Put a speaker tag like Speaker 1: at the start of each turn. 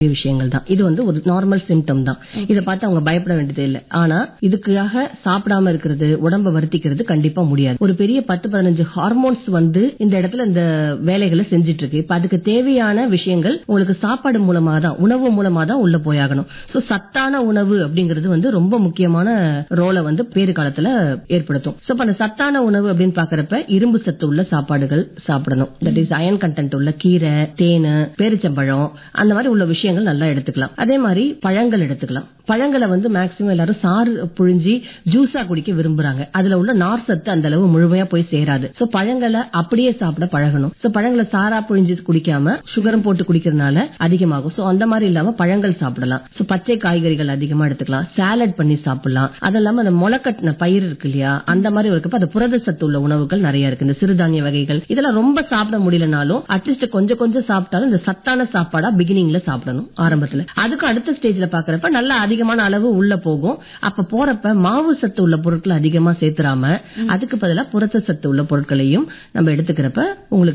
Speaker 1: விஷயங்கள் தான் இது வந்து ஒரு நார்மல் சிம்டம் தான் இதை பார்த்து அவங்க பயப்பட வேண்டியது இல்லை ஆனா இதுக்காக சாப்பிடாம இருக்கிறது உடம்ப வருத்திக்கிறது கண்டிப்பா முடியாது ஒரு பெரிய பத்து பதினஞ்சு ஹார்மோன்ஸ் வந்து இந்த இடத்துல இந்த வேலைகளை செஞ்சிட்டு இருக்கு இப்ப அதுக்கு தேவையான விஷயங்கள் உங்களுக்கு சாப்பாடு மூலமா தான் உணவு மூலமா தான் உள்ள போயாகணும் சோ சத்தான உணவு அப்படிங்கிறது வந்து ரொம்ப முக்கியமான ரோலை வந்து பேறு காலத்துல ஏற்படுத்தும் சோ இப்ப அந்த சத்தான உணவு அப்படின்னு பாக்குறப்ப இரும்பு சத்து உள்ள சாப்பாடுகள் சாப்பிடணும் தட் இஸ் அயன் கண்டென்ட் உள்ள கீரை தேனு பேரிச்சம்பழம் அந்த மாதிரி உள்ள விஷயங்கள் நல்லா எடுத்துக்கலாம் அதே மாதிரி பழங்கள் எடுத்துக்கலாம் பழங்களை வந்து மேக்சிமம் எல்லாரும் சாறு புழிஞ்சி ஜூஸா குடிக்க விரும்புறாங்க அதுல உள்ள நார் சத்து அந்த அளவு முழுமையா போய் சேராது சோ பழங்களை அப்படியே சாப்பிட பழகணும் சோ பழங்களை சாரா புழிஞ்சு குடிக்காம சுகரும் போட்டு குடிக்கிறதுனால அதிகமாகும் சோ அந்த மாதிரி இல்லாம பழங்கள் சாப்பிடலாம் சோ பச்சை காய்கறிகள் அதிகமா எடுத்துக்கலாம் சாலட் பண்ணி சாப்பிடலாம் அது இல்லாம அந்த முளைக்கட்டின பயிர் இருக்கு இல்லையா அந்த மாதிரி இருக்கப்ப அது புரத சத்து உள்ள உணவுகள் நிறைய இருக்கு இந்த சிறுதானிய வகைகள் இதெல்லாம் ரொம்ப சாப்பிட முடியலனாலும் அட்லீஸ்ட் கொஞ்சம் கொஞ்சம் சாப்பிட்டாலும் இந்த சத்தான சாப்பாடா பிகினிங்ல சாப்பிடணும் ஆரம்பத்துல அதுக்கு அடுத்த ஸ்டேஜ்ல பாக்குறப்ப நல்ல அதிகமான அளவு உள்ள போகும் அப்ப போறப்ப மாவு சத்து உள்ள பொருட்கள் அதிகமா சேர்த்துறாம அதுக்கு பதிலா புரத சத்து உள்ள பொருட்களையும் நம்ம எடுத்துக்கிறப்ப உங்களுக்கு